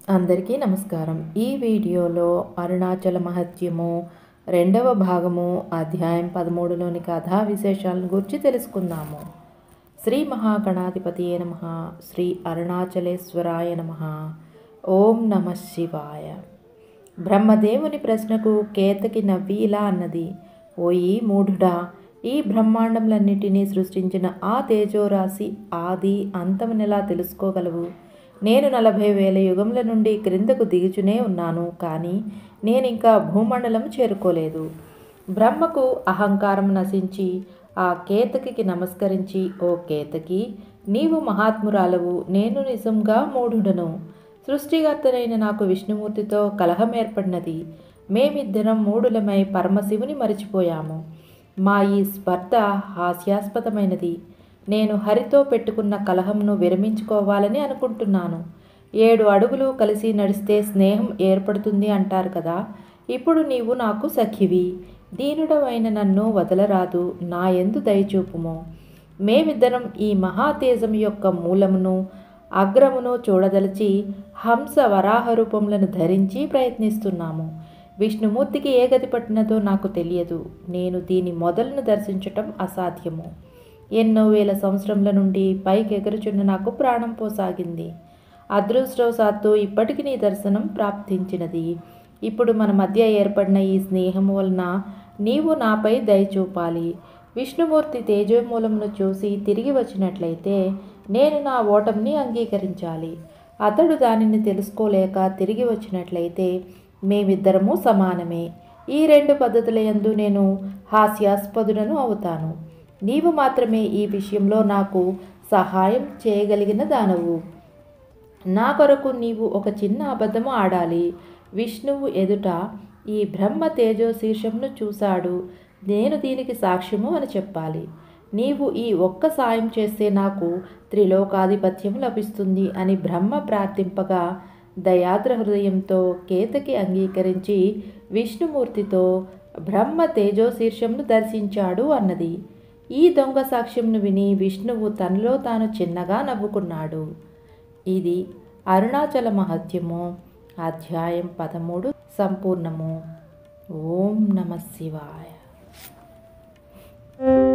అందరికీ నమస్కారం ఈ వీడియోలో అరుణాచల మహత్యము రెండవ భాగము అధ్యాయం పదమూడులోని కథా విశేషాలను గురించి తెలుసుకుందాము శ్రీ మహాగణాధిపతి నమ శ్రీ అరుణాచలేశ్వరాయ నమ ఓం నమ శివాయ బ్రహ్మదేవుని ప్రశ్నకు కేతకి నవ్వి ఇలా అన్నది ఓయి మూఢుడా ఈ బ్రహ్మాండములన్నిటినీ సృష్టించిన ఆ తేజోరాశి ఆది అంతమునెలా తెలుసుకోగలవు నేను నలభై వేల యుగముల నుండి క్రిందకు దిగుచునే ఉన్నాను కానీ నేను ఇంకా భూమండలం చేరుకోలేదు బ్రహ్మకు అహంకారం నశించి ఆ కేతకికి నమస్కరించి ఓ కేతకి నీవు మహాత్మురాలవు నేను నిజంగా మూఢుడను సృష్టికర్తనైన నాకు విష్ణుమూర్తితో కలహం ఏర్పడినది మేమిద్దరం మూడులమై పరమశివుని మరిచిపోయాము మా ఈ స్పర్ధ హాస్యాస్పదమైనది నేను హరితో పెట్టుకున్న కలహంను విరమించుకోవాలని అనుకుంటున్నాను ఏడు అడుగులు కలిసి నడిస్తే స్నేహం ఏర్పడుతుంది అంటారు కదా ఇప్పుడు నీవు నాకు సఖివి దీనుడవైన నన్ను వదలరాదు నా ఎందు దయచూపుము మేమిద్దరం ఈ మహాతేజం యొక్క మూలమును అగ్రమును చూడదలిచి హంస వరాహ రూపములను ధరించి ప్రయత్నిస్తున్నాము విష్ణుమూర్తికి ఏ గతి పట్టినదో నాకు తెలియదు నేను దీని మొదలును దర్శించటం అసాధ్యము ఎన్నో వేల సంవత్సరముల నుండి పైకి ఎగురుచున్న నాకు ప్రాణం పోసాగింది అదృష్టవశాత్తు ఇప్పటికి నీ దర్శనం ప్రాప్తించినది ఇప్పుడు మన మధ్య ఏర్పడిన ఈ స్నేహం వలన నీవు నాపై దయ చూపాలి విష్ణుమూర్తి తేజోమూలమును చూసి తిరిగి వచ్చినట్లయితే నేను నా ఓటమిని అంగీకరించాలి అతడు దానిని తెలుసుకోలేక తిరిగి వచ్చినట్లయితే మేమిద్దరము సమానమే ఈ రెండు పద్ధతుల యందు నేను హాస్యాస్పదుడను అవుతాను నీవు మాత్రమే ఈ విషయంలో నాకు సహాయం చేయగలిగిన దానవు నా కొరకు నీవు ఒక చిన్న అబద్ధము ఆడాలి విష్ణువు ఎదుట ఈ బ్రహ్మ తేజో శీర్షంను చూశాడు నేను దీనికి సాక్ష్యము అని చెప్పాలి నీవు ఈ ఒక్క సాయం చేస్తే నాకు త్రిలోకాధిపత్యం లభిస్తుంది అని బ్రహ్మ ప్రార్థింపగా దయాద్ర హృదయంతో కేతకి అంగీకరించి విష్ణుమూర్తితో బ్రహ్మ తేజో శీర్షంను దర్శించాడు అన్నది ఈ దొంగ సాక్ష్యంను విని విష్ణువు తనలో తాను చిన్నగా నవ్వుకున్నాడు ఇది అరుణాచల మహత్యము అధ్యాయం పదమూడు సంపూర్ణము ఓం నమ శివాయ